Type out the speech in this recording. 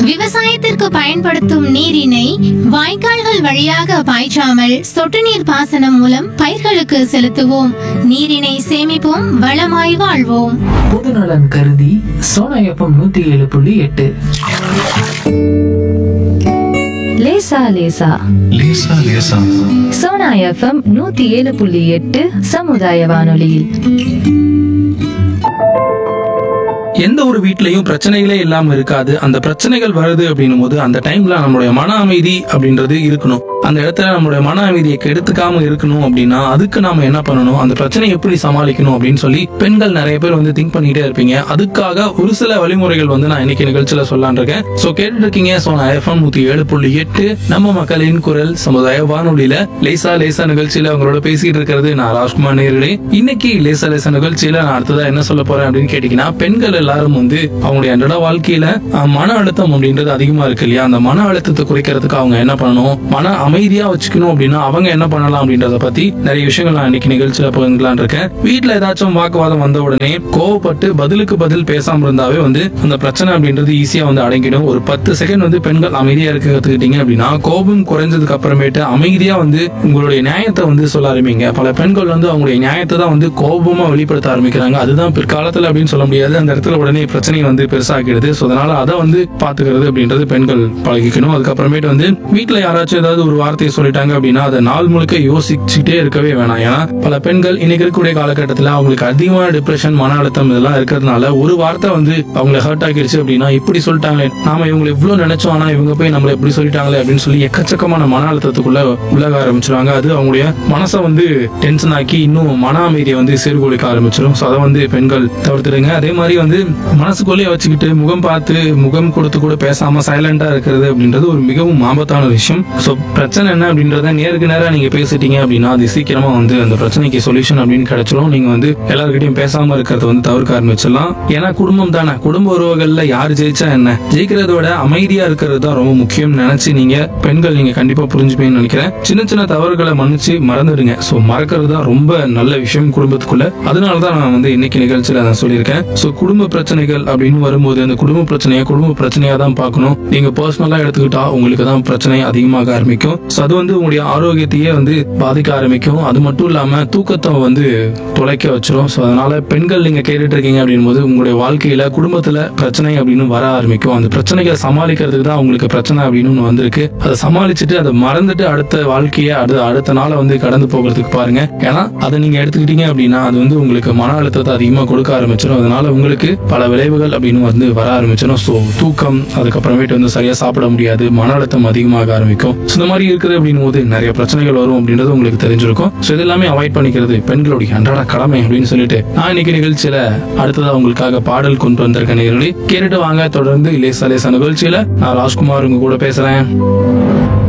விவசாயத்திற்கு பயன்படுத்தும் நீரினை வாய்க்கால்கள் வழியாக பாய்ச்சாமல் சொட்டு நீர் பாசனம் மூலம் பயிர்களுக்கு செலுத்துவோம் நீரினை சேமிப்போம் வளமாய் வாழ்வோம் பொதுநலன் கருதி சோனா எஃப்எம் நூத்தி ஏழு புள்ளி எட்டு லேசா லேசா லேசா லேசா சோனா எஃப்எம் நூத்தி ஏழு புள்ளி எட்டு சமுதாய வானொலியில் எந்த ஒரு வீட்லயும் பிரச்சனைகளே இல்லாம இருக்காது அந்த பிரச்சனைகள் வருது அப்படின்னும் போது அந்த டைம்ல நம்மளுடைய மன அமைதி அப்படின்றது இருக்கணும் அந்த இடத்துல நம்மளுடைய மன அமைதியை கெடுத்துக்காம இருக்கணும் அப்படின்னா அதுக்கு நாம என்ன பண்ணணும் அந்த பிரச்சனையை எப்படி சமாளிக்கணும் அப்படின்னு சொல்லி பெண்கள் நிறைய பேர் வந்து திங்க் பண்ணிட்டே இருப்பீங்க அதுக்காக ஒரு சில வழிமுறைகள் வந்து நான் இன்னைக்கு நிகழ்ச்சியில சொல்லலான் இருக்கேன் சோ கேட்டுட்டு இருக்கீங்க சோ நான் எஃப்எம் நூத்தி ஏழு புள்ளி எட்டு நம்ம மக்களின் குரல் சமுதாய வானொலியில லேசா லேசா நிகழ்ச்சியில அவங்களோட பேசிட்டு இருக்கிறது நான் ராஜ்குமார் நேர்களே இன்னைக்கு லேசா லேசா நிகழ்ச்சியில நான் அடுத்ததா என்ன சொல்ல போறேன் அப்படின்னு கேட்டீங்கன்னா பெண்கள் எல்லாரும் வந்து அவங்களுடைய அன்றாட வாழ்க்கையில அஹ், மன அழுத்தம் அப்படின்றது அதிகமா இருக்கு இல்லையா அந்த மன அழுத்தத்தை குறைக்கிறதுக்கு அவங்க என்ன பண்ணணும் மன அமைதியா வச்சுக்கணும் அப்படின்னா அவங்க என்ன பண்ணலாம் அப்படின்றத பத்தி நிறைய விஷயங்கள் நான் இன்னைக்கு நிகழ்ச்சியில பகிர்ந்துக்கலாம் இருக்கேன் வீட்டுல ஏதாச்சும் வாக்குவாதம் வந்த உடனே கோவப்பட்டு பதிலுக்கு பதில் பேசாம இருந்தாவே வந்து அந்த பிரச்சனை அப்படின்றது ஈஸியா வந்து அடங்கிடும் ஒரு பத்து செகண்ட் வந்து பெண்கள் அமைதியா இருக்க கத்துக்கிட்டீங்க அப்படின்னா கோபம் குறைஞ்சதுக்கு அப்புறமேட்டு அமைதியா வந்து உங்களுடைய நியாயத்தை வந்து சொல்ல ஆரம்பிங்க பல பெண்கள் வந்து அவங்களுடைய நியாயத்தை தான் வந்து கோபமா வெளிப்படுத்த ஆரம்பிக்கிறாங்க அதுதான் பிற்காலத்துல அப்படின்னு சொல்ல முடியாது அந்த இடத்துல உடனே பிரச்சனை வந்து பெருசாக்கிடுது ஸோ அதனால அதை வந்து பாத்துக்கிறது அப்படின்றது பெண்கள் பழகிக்கணும் அதுக்கப்புறமேட்டு வந்து வீட்டுல யாராச்சும் ஏதாவது ஒரு வார்த்தையை சொல்லிட்டாங்க அப்படின்னா அதை நாள் முழுக்க யோசிச்சுட்டே இருக்கவே வேணாம் ஏன்னா பல பெண்கள் இன்னைக்கு இருக்கக்கூடிய காலகட்டத்துல அவங்களுக்கு அதிகமான டிப்ரெஷன் மன அழுத்தம் இதெல்லாம் இருக்கிறதுனால ஒரு வார்த்தை வந்து அவங்களை ஹர்ட் ஆக்கிடுச்சு அப்படின்னா இப்படி சொல்லிட்டாங்களே நாம இவங்களை இவ்வளவு நினைச்சோம் ஆனா இவங்க போய் நம்மள இப்படி சொல்லிட்டாங்களே அப்படின்னு சொல்லி எக்கச்சக்கமான மன அழுத்தத்துக்குள்ள உலக ஆரம்பிச்சிருவாங்க அது அவங்களுடைய மனசை வந்து டென்ஷன் ஆக்கி இன்னும் மன அமைதியை வந்து சீர்குலைக்க ஆரம்பிச்சிடும் ஸோ அதை வந்து பெண்கள் தவிர்த்துடுங்க அதே மாதிரி வந்து மனசுக்குள்ளேயே வச்சுக்கிட்டு முகம் பார்த்து முகம் கொடுத்து கூட பேசாம சைலண்டா இருக்கிறது அப்படின்றது ஒரு மிகவும் ஆபத்தான விஷயம் ஸோ பிரச்சனை என்ன அப்படின்றத நேருக்கு நேரா நீங்க பேசிட்டீங்க அப்படின்னா அது சீக்கிரமா வந்து அந்த பிரச்சனைக்கு சொல்யூஷன் அப்படின்னு கிடைச்சிடும் நீங்க வந்து எல்லார்கிட்டயும் பேசாம இருக்கிறத வந்து தவிர்க்க ஆரம்பிச்சிடலாம் ஏன்னா குடும்பம் தானே குடும்ப உறவுகள்ல யார் ஜெயிச்சா என்ன ஜெயிக்கிறத விட அமைதியா இருக்கிறது தான் ரொம்ப முக்கியம் நினைச்சு நீங்க பெண்கள் நீங்க கண்டிப்பா புரிஞ்சுப்பீங்கன்னு நினைக்கிறேன் சின்ன சின்ன தவறுகளை மன்னிச்சு மறந்துடுங்க சோ மறக்கிறது தான் ரொம்ப நல்ல விஷயம் குடும்பத்துக்குள்ள அதனால தான் நான் வந்து இன்னைக்கு நிகழ்ச்சியில நான் சொல்லியிருக்கேன் சோ குடும்ப பிரச்சனைகள் அப்படின்னு வரும்போது அந்த குடும்ப பிரச்சனையை குடும்ப பிரச்சனையா தான் பார்க்கணும் நீங்க பர்சனலா எடுத்துக்கிட்டா உங்களுக்கு தான் பிரச்சனை அதிகமாக ஆரம்பிக்கும் சோ அது வந்து உங்களுடைய ஆரோக்கியத்தையே வந்து பாதிக்க ஆரம்பிக்கும் அது மட்டும் இல்லாம தூக்கத்தை வந்து தொலைக்க வச்சிரும் சோ அதனால பெண்கள் நீங்க கேட்டுட்டு இருக்கீங்க அப்படின் போது உங்களுடைய வாழ்க்கையில குடும்பத்துல பிரச்சனை அப்படின்னு வர ஆரம்பிக்கும் அந்த பிரச்சனைகளை சமாளிக்கிறதுக்கு தான் உங்களுக்கு பிரச்சனை அப்படின்னு ஒண்ணு வந்திருக்கு அதை சமாளிச்சுட்டு அதை மறந்துட்டு அடுத்த வாழ்க்கையை அடுத்த அடுத்த நாளை வந்து கடந்து போகிறதுக்கு பாருங்க ஏன்னா அதை நீங்க எடுத்துக்கிட்டீங்க அப்படின்னா அது வந்து உங்களுக்கு மன அழுத்தத்தை அதிகமா கொடுக்க ஆரம்பிச்சிடும் அதனால உங்களுக்கு பல விளைவுகள் அப்படின்னு வந்து வர ஆரம்பிச்சிடும் ஸோ தூக்கம் அதுக்கப்புறமேட்டு வந்து சரியா சாப்பிட முடியாது மன அழுத்தம் அதிகமாக ஆரம்பிக்கும் So, இந்த மாதிரி இருக்குது அப்படின்னும் போது நிறைய பிரச்சனைகள் வரும் அப்படின்றது உங்களுக்கு தெரிஞ்சிருக்கும் ஸோ இதெல்லாமே அவாய்ட் பண்ணிக்கிறது பெண்களுடைய அன்றாட கடமை அப்படின்னு சொல்லிட்டு நான் இன்னைக்கு நிகழ்ச்சியில அடுத்ததா உங்களுக்காக பாடல் கொண்டு வந்திருக்கேன் நேயர்களே கேட்டுட்டு வாங்க தொடர்ந்து லேசா லேசா நிகழ்ச்சியில நான் ராஜ்குமார் உங்க கூட பேசுறேன்